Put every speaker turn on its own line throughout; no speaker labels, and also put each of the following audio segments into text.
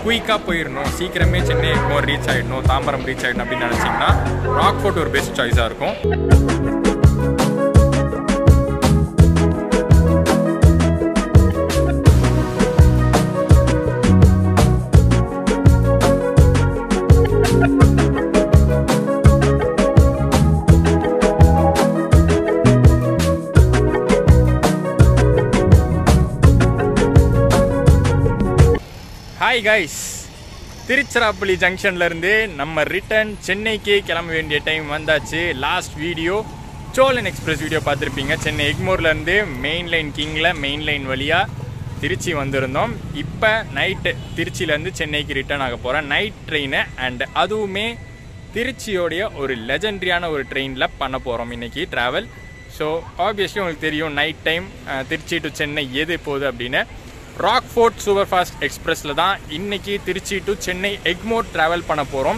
குயிக்காக போயிடணும் சீக்கிரமே சென்னை எக்மோர் ரீச் ஆகிடணும் தாம்பரம் ரீச் ஆகிடணும் அப்படின்னு நினச்சிங்கன்னா ராக் ஃபோர்ட் ஒரு பெஸ்ட் சாய்ஸாக இருக்கும் ஹாய் கைஸ் திருச்சிராப்பள்ளி ஜங்ஷன்லேருந்து நம்ம ரிட்டர்ன் சென்னைக்கு கிளம்ப வேண்டிய டைம் வந்தாச்சு last video Cholan Express video பார்த்துருப்பீங்க சென்னை எக்மோர்லேருந்து மெயின் லைன் கிங்கில் மெயின் லைன் வழியாக திருச்சி வந்திருந்தோம் இப்போ நைட்டு திருச்சியிலேருந்து சென்னைக்கு ரிட்டர்ன் ஆக போகிறேன் நைட் ட்ரெயினு அண்ட் அதுவுமே திருச்சியோடைய ஒரு லெஜெண்டரியான ஒரு ட்ரெயினில் பண்ண போகிறோம் இன்னைக்கு ட்ராவல் ஸோ ஆப்வியஸ்லி உங்களுக்கு தெரியும் night time Trichy to Chennai எது போகுது அப்படின்னு ராக் ஃபோர்ட் சூப்பர் ஃபாஸ்ட் எக்ஸ்பிரஸில் தான் இன்னைக்கு திருச்சி டு சென்னை எக்மோர் ட்ராவல் பண்ண போகிறோம்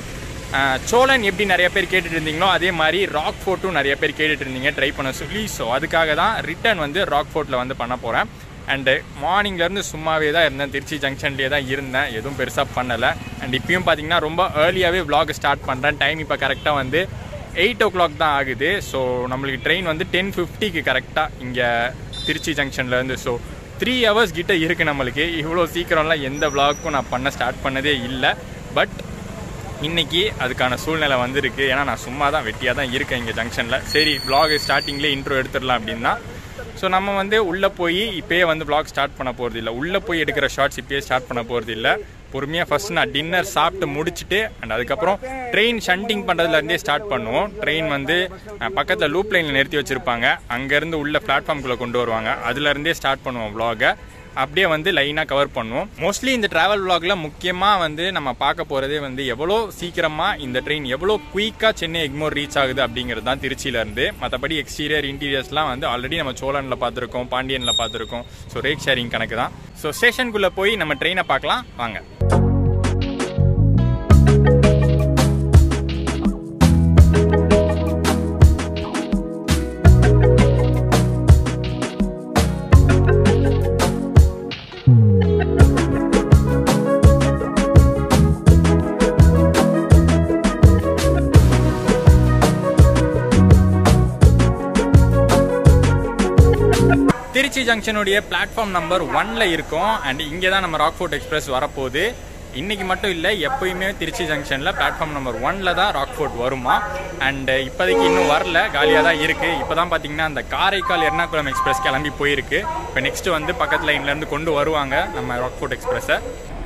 சோழன் எப்படி நிறைய பேர் கேட்டுட்டு இருந்தீங்களோ அதே மாதிரி ராக் ஃபோர்ட்டும் நிறைய பேர் கேட்டுட்டு இருந்தீங்க ட்ரை பண்ண சொல்லி ஸோ அதுக்காக தான் ரிட்டர்ன் வந்து ராக் ஃபோர்ட்டில் வந்து பண்ண போகிறேன் அண்டு மார்னிங்லேருந்து சும்மாவே தான் இருந்தேன் திருச்சி ஜங்ஷன்லேயே தான் இருந்தேன் எதுவும் பெருசாக பண்ணலை அண்ட் இப்பயும் பார்த்தீங்கன்னா ரொம்ப ஏர்லியாகவே vlog ஸ்டார்ட் பண்ணுறேன் டைம் இப்போ கரெக்டாக வந்து எயிட் ஓ கிளாக் தான் ஆகுது ஸோ நம்மளுக்கு ட்ரெயின் வந்து டென் ஃபிஃப்டிக்கு கரெக்டாக இங்கே திருச்சி ஜங்ஷன்லேருந்து ஸோ த்ரீ ஹவர்ஸ் கிட்ட இருக்குது நம்மளுக்கு இவ்வளோ சீக்கிரம்லாம் எந்த vlogக்கும் நான் பண்ண ஸ்டார்ட் பண்ணதே இல்லை பட் இன்னைக்கு அதுக்கான சூழ்நிலை வந்திருக்கு ஏன்னா நான் சும்மா தான் வெட்டியாக தான் இருக்கேன் இங்கே ஜங்ஷனில் சரி vlog ஸ்டார்டிங்லேயே இன்ட்ரோ எடுத்துடலாம் அப்படின்னா ஸோ நம்ம வந்து உள்ளே போய் இப்போயே வந்து vlog ஸ்டார்ட் பண்ண போகிறது இல்லை உள்ளே போய் எடுக்கிற ஷார்ட்ஸ் இப்போயே ஸ்டார்ட் பண்ண போகிறது இல்லை பொறுமையாக ஃபஸ்ட் நான் டின்னர் சாப்பிட்டு முடிச்சுட்டு அண்ட் அதுக்கப்புறம் ட்ரெயின் ஷண்டிங் பண்ணுறதுலேருந்தே ஸ்டார்ட் பண்ணுவோம் ட்ரெயின் வந்து பக்கத்தில் லூப் லைனில் நிறுத்தி வச்சுருப்பாங்க அங்கேருந்து உள்ள பிளாட்ஃபார்ம்குள்ளே கொண்டு வருவாங்க அதுலேருந்தே ஸ்டார்ட் பண்ணுவோம் vlog-அ அப்படியே வந்து லைனாக கவர் பண்ணுவோம் மோஸ்ட்லி இந்த ட்ராவல் vlogல முக்கியமாக வந்து நம்ம பார்க்க போகிறதே வந்து எவ்வளோ சீக்கிரமாக இந்த ட்ரெயின் எவ்வளோ குயிக்காக சென்னை எக்மோர் ரீச் ஆகுது அப்படிங்கிறது தான் திருச்சியிலேருந்து மற்றபடி எக்ஸ்டீரியர் இன்டீரியர்ஸ்லாம் வந்து ஆல்ரெடி நம்ம சோழனில் பார்த்துருக்கோம் பாண்டியனில் பார்த்துருக்கோம் ஸோ ரேக் ஷேரிங் கணக்கு தான் ஸோ ஸ்டேஷனுக்குள்ளே போய் நம்ம ட்ரெயினை பார்க்கலாம் வாங்க திருச்சி ஜங்ஷனுடைய பிளாட்ஃபார்ம் நம்பர் ஒன்ல இருக்கும் அண்ட் இங்கே தான் நம்ம ராக்ஃபோர்ட் எக்ஸ்பிரஸ் வரப்போகுது இன்னைக்கு மட்டும் இல்லை எப்பயுமே திருச்சி ஜங்ஷனில் பிளாட்ஃபார்ம் நம்பர் ஒன்ல தான் ராக்ஃபோர்ட் வருமா அண்ட் இப்போதைக்கு இன்னும் வரல காலியாக தான் இருக்குது இப்போ தான் பார்த்தீங்கன்னா அந்த காரைக்கால் எர்ணாகுளம் எக்ஸ்பிரஸ் கிளம்பி போயிருக்கு இப்போ நெக்ஸ்ட் வந்து பக்கத்து லைன்லேருந்து கொண்டு வருவாங்க நம்ம ராக்ஃபோர்ட் எக்ஸ்பிரஸை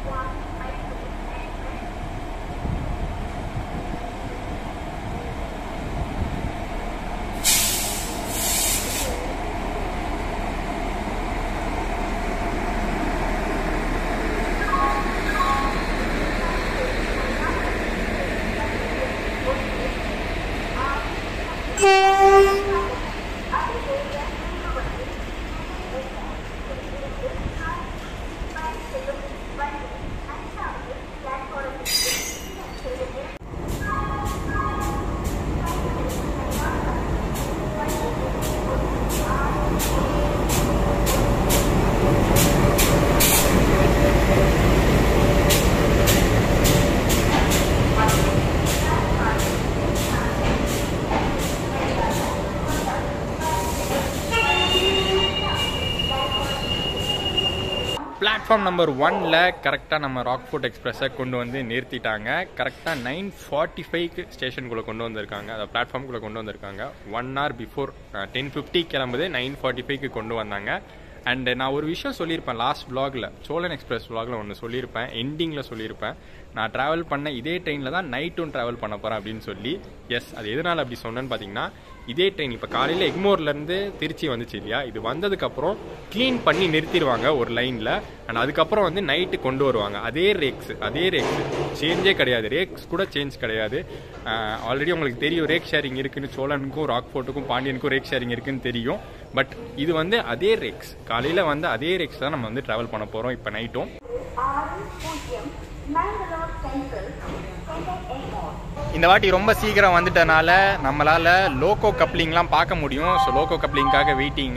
பிளாட்ஃபார்ம் நம்பர் ஒன்ல கரெக்டாக நம்ம ராக்ஃபோர்ட் எக்ஸ்பிரஸை கொண்டு வந்து நிறுத்திட்டாங்க கரெக்டாக நைன் ஃபார்ட்டி ஃபைவ்க்கு ஸ்டேஷனுக்குள்ளே கொண்டு வந்திருக்காங்க அதை பிளாட்ஃபார்முக்குள்ளே கொண்டு வந்திருக்காங்க one hour before ten fifty கிளம்புது நைன் ஃபார்ட்டி ஃபைவ்க்கு கொண்டு வந்தாங்க அண்ட் நான் ஒரு விஷயம் சொல்லியிருப்பேன் லாஸ்ட் vlogல சோழன் எக்ஸ்பிரஸ் vlogல ஒன்று சொல்லியிருப்பேன் எண்டிங்கில் சொல்லியிருப்பேன் நான் ட்ராவல் பண்ண இதே ட்ரெயினில் தான் நைட்டும் ட்ராவல் பண்ண போகிறேன் அப்படின்னு சொல்லி எஸ் அது எதனால் அப்படி சொன்னேன்னு பார்த்தீங்கன்னா இதே ட்ரெயின் இப்போ காலையில் எக்மோர்லேருந்து திருச்சி வந்துச்சு இல்லையா இது வந்ததுக்கப்புறம் க்ளீன் பண்ணி நிறுத்திடுவாங்க ஒரு லைனில் அண்ட் அதுக்கப்புறம் வந்து நைட்டு கொண்டு வருவாங்க அதே ரேக்ஸ் அதே ரேக்ஸ் சேஞ்சே கிடையாது ரேக்ஸ் கூட சேஞ்ச் கிடையாது ஆல்ரெடி உங்களுக்கு தெரியும் ரேக் ஷேரிங் இருக்குன்னு சோழனுக்கும் ராக்ஃபோர்ட்டுக்கும் பாண்டியனுக்கும் ரேக் ஷேரிங் இருக்குன்னு தெரியும் பட் இது வந்து அதே ரேக்ஸ் காலையில் வந்து அதே ரேக்ஸ் தான் நம்ம வந்து ட்ராவல் பண்ண போகிறோம் இப்போ நைட்டும்
ஆறு பூஜ்ஜியம் மேங்களூர் சென்ட்ரல் சென்னை எக்மோர்
இந்த வாட்டி ரொம்ப சீக்கிரம் வந்துட்டனால நம்மளால லோகோ கப்ளிங்லாம் பார்க்க முடியும் ஸோ லோகோ கப்ளிங்காக வெயிட்டிங்கு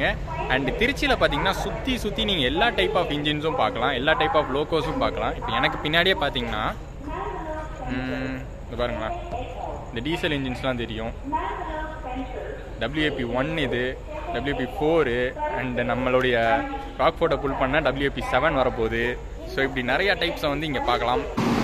அண்ட் திருச்சியில் பார்த்தீங்கன்னா சுற்றி சுற்றி நீங்கள் எல்லா டைப் ஆஃப் இன்ஜின்ஸும் பார்க்கலாம் எல்லா டைப் ஆஃப் லோகோஸும் பார்க்கலாம் இப்போ எனக்கு பின்னாடியே பார்த்தீங்கன்னா ம், இது பாருங்களேன் இந்த டீசல் இன்ஜின்ஸ்லாம் தெரியும் டபிள்யூஏபி ஒன் இது டபிள்யூபி ஃபோரு அண்ட் நம்மளுடைய ராக் ஃபோட்டோ புல் பண்ண டபிள்யூபி செவன் வரப்போகுது ஸோ இப்படி நிறைய டைப்ஸை வந்து இங்கே பார்க்கலாம்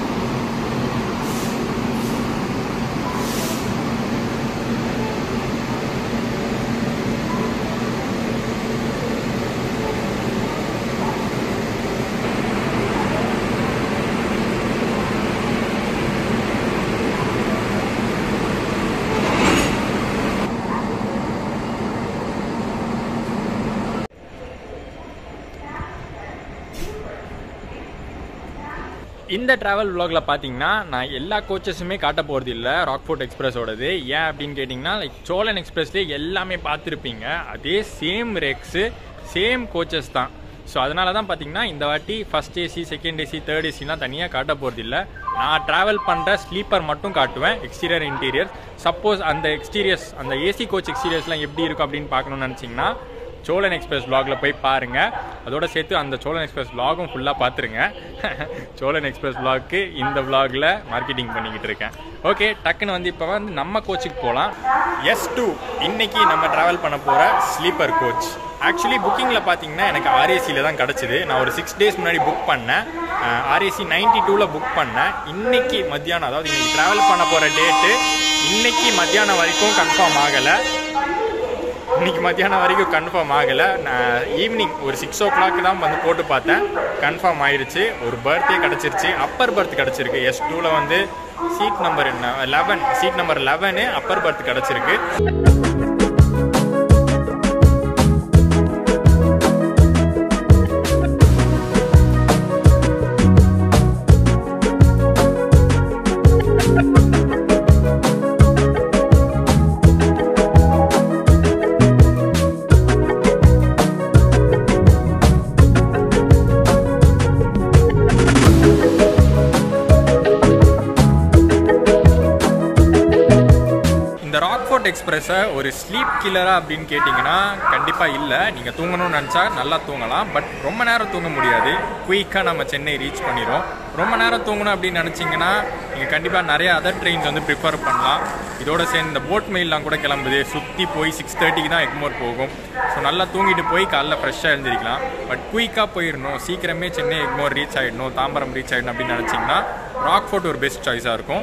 இந்த ட்ராவல் vlogல பார்த்தீங்கன்னா நான் எல்லா கோச்சஸுமே காட்ட போகிறது இல்லை ராக்ஃபோர்ட் எக்ஸ்பிரஸோடது ஏன் அப்படின்னு கேட்டிங்கன்னா லைக் சோழன் எக்ஸ்பிரஸ்லேயே எல்லாமே பார்த்துருப்பீங்க அதே சேம் ரெக்ஸு சேம் கோச்சஸ் தான் ஸோ அதனால தான் பார்த்தீங்கன்னா இந்த வாட்டி first AC second AC third ஏசிலாம் தனியாக காட்ட போகிறது இல்லை நான் ட்ராவல் பண்ணுற ஸ்லீப்பர் மட்டும் காட்டுவேன் எக்ஸ்டீரியர் இன்டீரியர் சப்போஸ் அந்த எக்ஸ்டீரியர்ஸ் அந்த ஏசி கோச் எக்ஸ்டீரியர்ஸ்லாம் எப்படி இருக்கும் அப்படின்னு பார்க்கணும்னு நினச்சிங்கன்னா சோழன் எக்ஸ்பிரஸ் vlogல போய் பாருங்க அதோட சேர்த்து அந்த சோழன் எக்ஸ்பிரஸ் vlogகும் ஃபுல்லாக பார்த்துருங்க சோழன் எக்ஸ்பிரஸ் vlogக்கு இந்த vlogல மார்க்கெட்டிங் பண்ணிக்கிட்டு இருக்கேன் ஓகே டக்குன்னு வந்து இப்போ வந்து நம்ம கோச்சுக்கு போகலாம் எஸ் டூ இன்னைக்கு நம்ம ட்ராவல் பண்ண போகிற ஸ்லீப்பர் கோச் ஆக்சுவலி புக்கிங்கில் பார்த்தீங்கன்னா எனக்கு ஆர்ஏசியில் தான் கிடச்சிது நான் ஒரு சிக்ஸ் டேஸ் முன்னாடி புக் பண்ணேன் ஆர்ஏசி நைன்டி டூவில் புக் பண்ணேன் இன்னைக்கு மத்தியானம் அதாவது இன்னைக்கு ட்ராவல் பண்ண போகிற டேட்டு இன்னைக்கு மத்தியானம் வரைக்கும் கன்ஃபார்ம் ஆகலை இன்னைக்கு மத்தியானம் வரைக்கும் கன்ஃபார்ம் ஆகலை நான் ஈவினிங் ஒரு சிக்ஸ் ஓ கிளாக் தான் வந்து போட்டு பார்த்தேன் கன்ஃபார்ம் ஆயிடுச்சு ஒரு பர்த்டே கிடச்சிருச்சு அப்பர் பர்த் கிடச்சிருக்கு எஸ் டூவில் வந்து சீட் நம்பர் என்ன eleven seat number eleven upper berth கிடச்சிருக்கு இந்த ராக்ஃபோர்ட் எக்ஸ்பிரஸை ஒரு ஸ்லீப் கில்லரா அப்படின்னு கேட்டிங்கன்னா கண்டிப்பாக இல்லை நீங்கள் தூங்கணும்னு நினச்சா நல்லா தூங்கலாம் பட் ரொம்ப நேரம் தூங்க முடியாது குயிக்காக நம்ம சென்னை ரீச் பண்ணிடும் ரொம்ப நேரம் தூங்கணும் அப்படின்னு நினச்சிங்கன்னா நீங்கள் கண்டிப்பாக நிறைய அதர் ட்ரெயின்ஸ் வந்து ப்ரிஃபர் பண்ணலாம் இதோட சேர்ந்து இந்த போட் மெயிலாம் கூட கிளம்புது சுற்றி போய் சிக்ஸ் தேர்ட்டிக்கு தான் எக்மோர் போகும் ஸோ நல்லா தூங்கிட்டு போய் காலைல ஃப்ரெஷ்ஷாக எழுந்திரிக்கலாம் பட் குயிக்காக போயிடணும் சீக்கிரமே சென்னை எக்மோர் ரீச் ஆகிடணும் தாம்பரம் ரீச் ஆகிடணும் அப்படின்னு நினச்சிங்கன்னா ராக்ஃபோர்ட் ஒரு பெஸ்ட் சாய்ஸாக இருக்கும்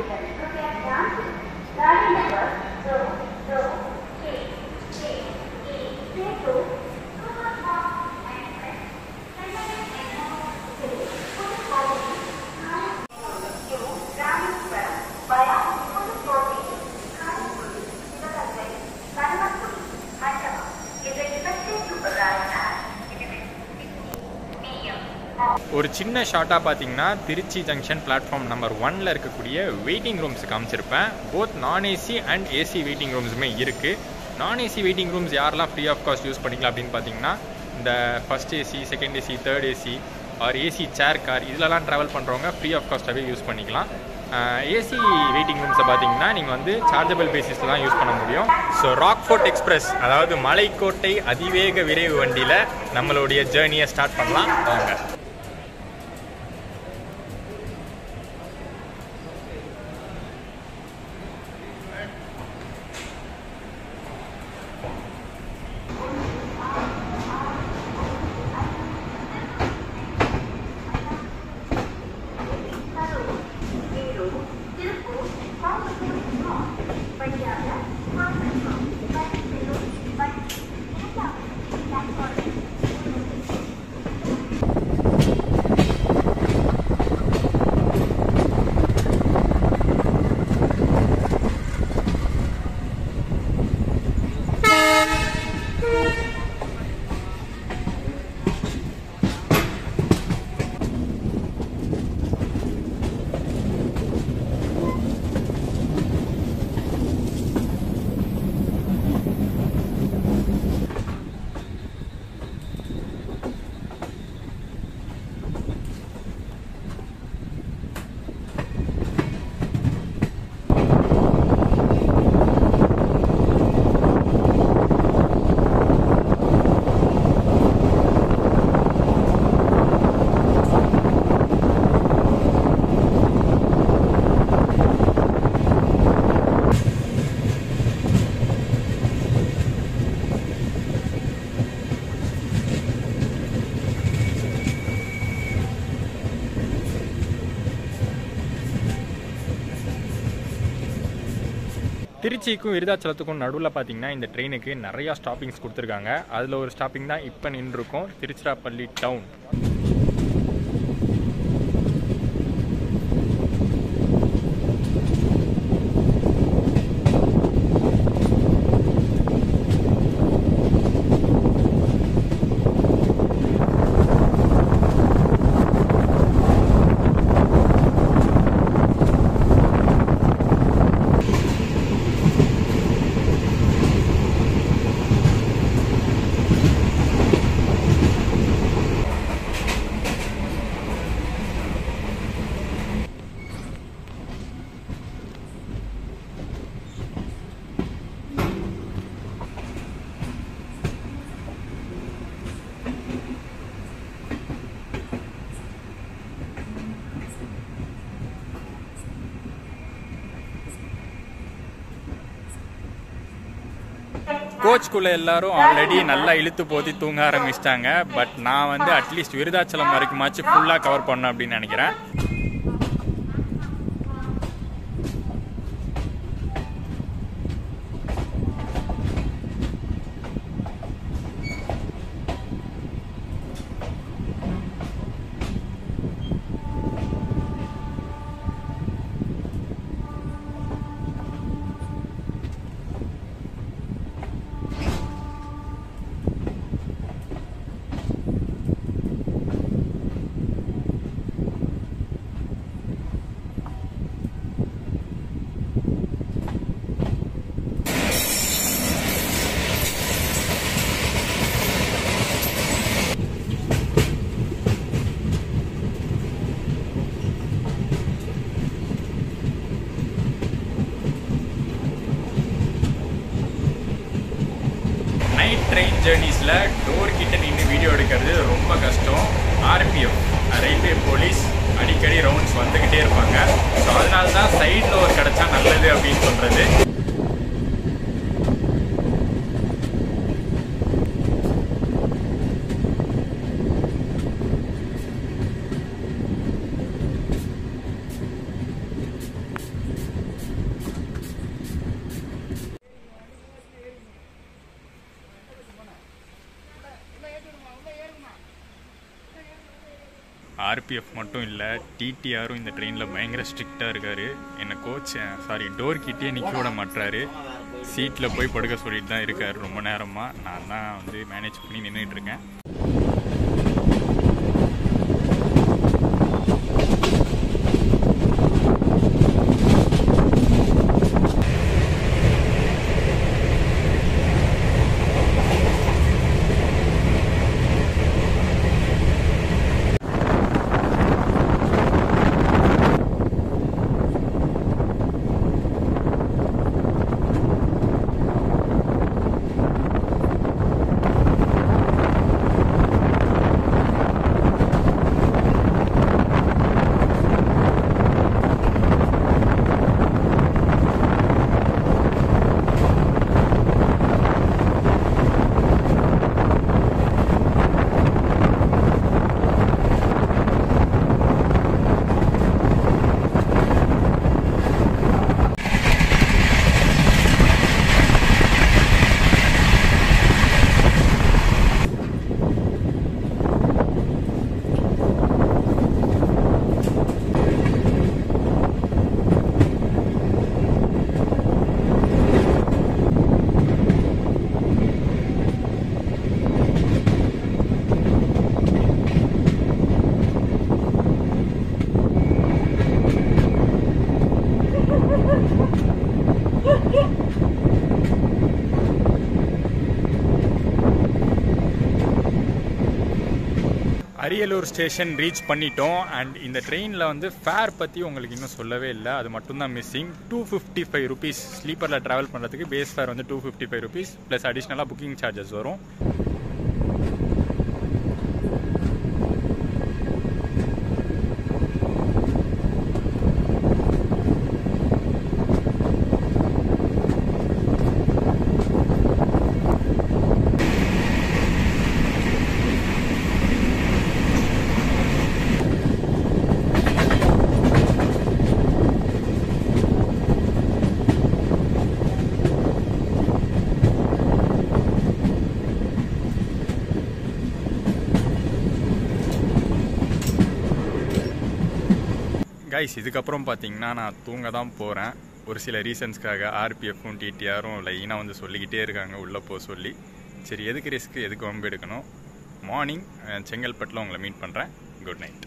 ஒரு சின்ன ஷார்ட்டாக பார்த்தீங்கன்னா திருச்சி ஜங்ஷன் பிளாட்ஃபார்ம் நம்பர் ஒன்ல இருக்கக்கூடிய வெயிட்டிங் ரூம்ஸ் காமிச்சிருப்பேன் both non AC and AC waiting ரூம்ஸுமே இருக்குது நான் ஏசி வெயிட்டிங் ரூம்ஸ் யாரெல்லாம் ஃப்ரீ ஆஃப் காஸ்ட் யூஸ் பண்ணிக்கலாம் அப்படின்னு பார்த்தீங்கன்னா இந்த first AC second AC third AC or AC chair car இதிலலாம் ட்ராவல் பண்ணுறவங்க ஃப்ரீ ஆஃப் காஸ்ட்டாகவே யூஸ் பண்ணிக்கலாம் ஏசி வெயிட்டிங் ரூம்ஸை பார்த்தீங்கன்னா நீங்கள் வந்து சார்ஜபிள் பேசிஸில் தான் யூஸ் பண்ண முடியும் ஸோ ராக்ஃபோர்ட் எக்ஸ்பிரஸ் அதாவது மலைக்கோட்டை அதிவேக விரைவு வண்டியில் நம்மளுடைய ஜேர்னியை ஸ்டார்ட் பண்ணலாம் வாங்க திருச்சிக்கும் விருதாச்சலத்துக்கும் நடுவில் பார்த்தீங்கன்னா இந்த ட்ரெயினுக்கு நிறையா ஸ்டாப்பிங்ஸ் கொடுத்துருக்காங்க அதில் ஒரு ஸ்டாப்பிங் தான் இப்போ நின்றுருக்கோம் திருச்சிராப்பள்ளி டவுன் கோச்குள்ள எல்லாரும் ஆல்ரெடி நல்லா இழுத்து போத்தி தூங்க ஆரம்பிச்சிட்டாங்க பட் நான் வந்து அட்லீஸ்ட் விருதாச்சலம் வரைக்குமாச்சும் ஃபுல்லாக கவர் பண்ணேன் அப்படின்னு நினைக்கிறேன் நைட் ட்ரெயின் ஜேர்னிஸில் டோர் கிட்ட நின்று வீடியோ எடுக்கிறது ரொம்ப கஷ்டம் ஆர்பிஎஃப் ரயில்வே போலீஸ் அடிக்கடி ரவுண்ட்ஸ் வந்துக்கிட்டே இருப்பாங்க ஸோ அதனால தான் சைடில் ஒரு கிடச்சா நல்லது அப்படின்னு சொல்கிறது ஆர்பிஎஃப் மட்டும் இல்லை டிடிஆரும் இந்த ட்ரெயினில் பயங்கர ஸ்ட்ரிக்டாக இருக்கார் என்னை கோச் சாரி டோர் கிட்டே நிற்க விட மாட்டாரு சீட்டில் போய் படுக்க சொல்லிட்டு தான் இருக்கார் ரொம்ப நேரமாக நான் தான் வந்து மேனேஜ் பண்ணி நின்றுட்டு இருக்கேன் அரியலூர் ஸ்டேஷன் ரீச் பண்ணிட்டோம் அண்ட் இந்த ட்ரெயினில் வந்து ஃபேர் பற்றி உங்களுக்கு இன்னும் சொல்லவே இல்லை அது மட்டும்தான் missing two fifty five rupees ஸ்லீப்பரில் ட்ராவல் பண்ணுறதுக்கு பேஸ் ஃபேர் வந்து two fifty five rupees plus அடிஷ்னலாக புக்கிங் சார்ஜஸ் வரும் கைஸ் இதுக்கப்புறம் பார்த்தீங்கன்னா நான் தூங்க தான் போகிறேன் ஒரு சில ரீசன்ஸ்க்காக ஆர்பிஎஃப்பும் டிடிஆரும் லைனாக வந்து சொல்லிக்கிட்டே இருக்காங்க உள்ளே போக சொல்லி சரி எதுக்கு ரிஸ்க் எதுக்கு வம்பு எடுக்கணும் மார்னிங் செங்கல்பட்டில் உங்களை மீட் பண்ணுறேன் குட் நைட்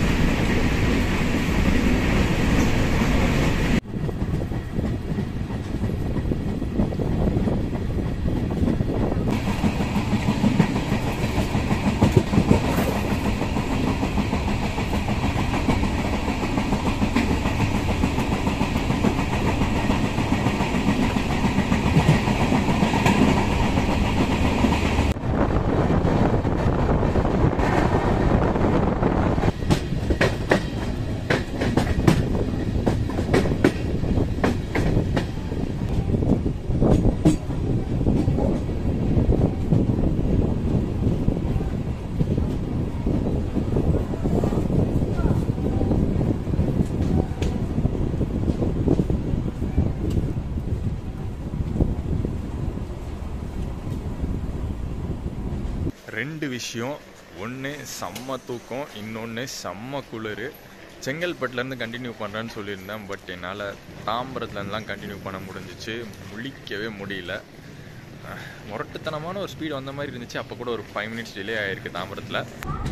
ரெண்டு விஷயம் ஒன்று செம்ம தூக்கம் இன்னொன்று செம்ம குளிர் செங்கல்பட்டுலேருந்து கண்டினியூ பண்ணுறேன்னு சொல்லியிருந்தேன் பட் என்னால் தாம்பரத்துலேருந்துலாம் கண்டினியூ பண்ண முடிஞ்சிச்சு முழிக்கவே முடியல அஹ், முரட்டுத்தனமான ஒரு ஸ்பீடு வந்த மாதிரி இருந்துச்சு அப்போ கூட ஒரு ஃபைவ் மினிட்ஸ் டிலே ஆகிருக்கு தாம்பரத்தில்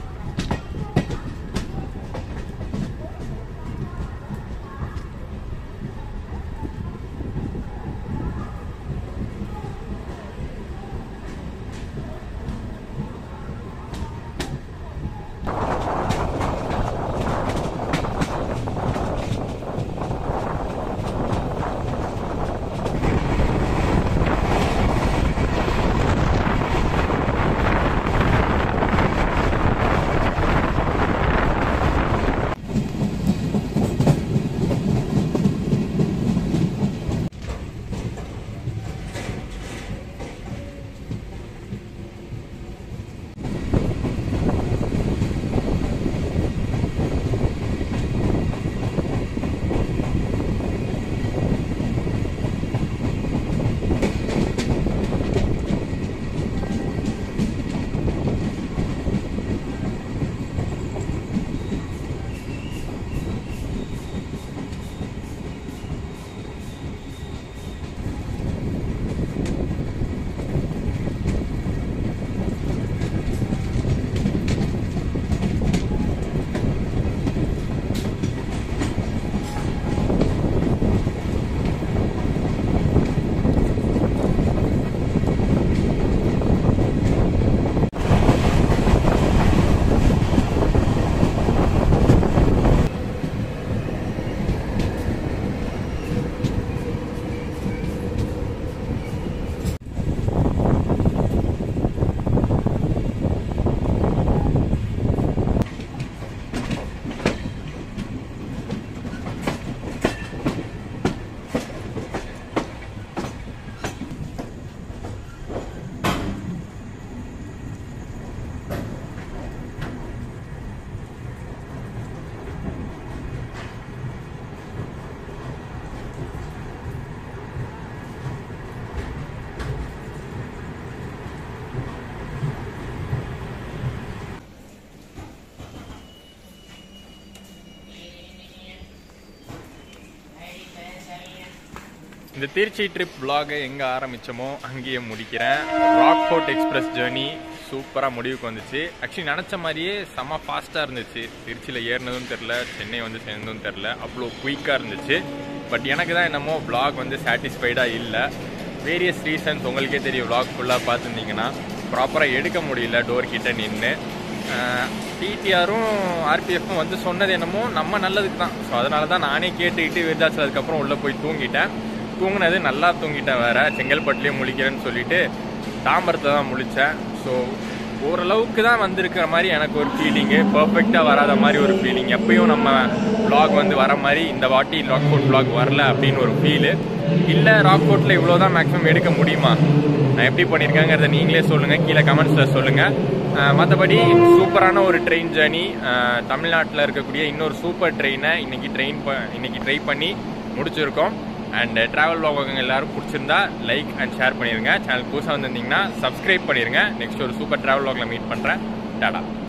இந்த திருச்சி ட்ரிப் vlog எங்கே ஆரம்பிச்சோமோ அங்கேயே முடிக்கிறேன் ராக்ஃபோர்ட் எக்ஸ்பிரஸ் ஜேர்னி சூப்பராக முடிவுக்கு வந்துச்சு ஆக்சுவலி நினச்ச மாதிரியே செம்ம ஃபாஸ்ட்டாக இருந்துச்சு திருச்சியில் ஏறினதும் தெரில சென்னை வந்து சேர்ந்ததும் தெரில அவ்வளோ குயிக்காக இருந்துச்சு பட் எனக்கு தான் என்னமோ vlog வந்து சாட்டிஸ்ஃபைடாக இல்லை வேரியஸ் ரீசன்ஸ் உங்களுக்கே தெரியும் vlog ஃபுல்லாக பார்த்துருந்தீங்கன்னா ப்ராப்பராக எடுக்க முடியல டோர் கிட்ட நின்று டிடிஆரும் ஆர்பிஎஃப்பும் வந்து சொன்னது என்னமோ நம்ம நல்லதுக்கு தான் ஸோ அதனால தான் நானே கேட்டுக்கிட்டு விருதாச்சலத்துக்கப்புறம் உள்ளே போய் தூங்கிட்டேன் தூங்கினது நல்லா தூங்கிட்டேன் வேற செங்கல்பட்டுலேயே முழிக்கிறேன்னு சொல்லிட்டு தாம்பரத்தை தான் முழித்தேன் ஸோ ஓரளவுக்கு தான் வந்திருக்கிற மாதிரி எனக்கு ஒரு ஃபீலிங்கு பர்ஃபெக்டாக வராத மாதிரி ஒரு ஃபீலிங் எப்பயும் நம்ம vlog வந்து வர மாதிரி இந்த வாட்டி ராக்ஃபோர்ட் vlog வரல அப்படின்னு ஒரு ஃபீலு இல்லை ராக்ஃபோர்ட்டில் இவ்வளோ தான் மேக்ஸிமம் எடுக்க முடியுமா நான் எப்படி பண்ணியிருக்கேங்கிறத நீங்களே சொல்லுங்கள் கீழே கமெண்ட்ஸில் சொல்லுங்கள் மற்றபடி சூப்பரான ஒரு ட்ரெயின் ஜேர்னி தமிழ்நாட்டில் இருக்கக்கூடிய இன்னொரு சூப்பர் ட்ரெயினை இன்னைக்கு ட்ரெயின் ப இன்னைக்கு ட்ரை பண்ணி முடிச்சிருக்கோம் அண்ட் ட்ராவல் vlog எல்லாரும் பிடிச்சிருந்தா லைக் அண்ட் ஷேர் பண்ணிடுங்க சேனல் புதுசாக வந்திருந்தீங்கன்னா சப்ஸ்கிரைப் பண்ணிடுங்க நெக்ஸ்ட் ஒரு சூப்பர் ட்ராவல் vlogல மீட் பண்ணுறேன் டாடா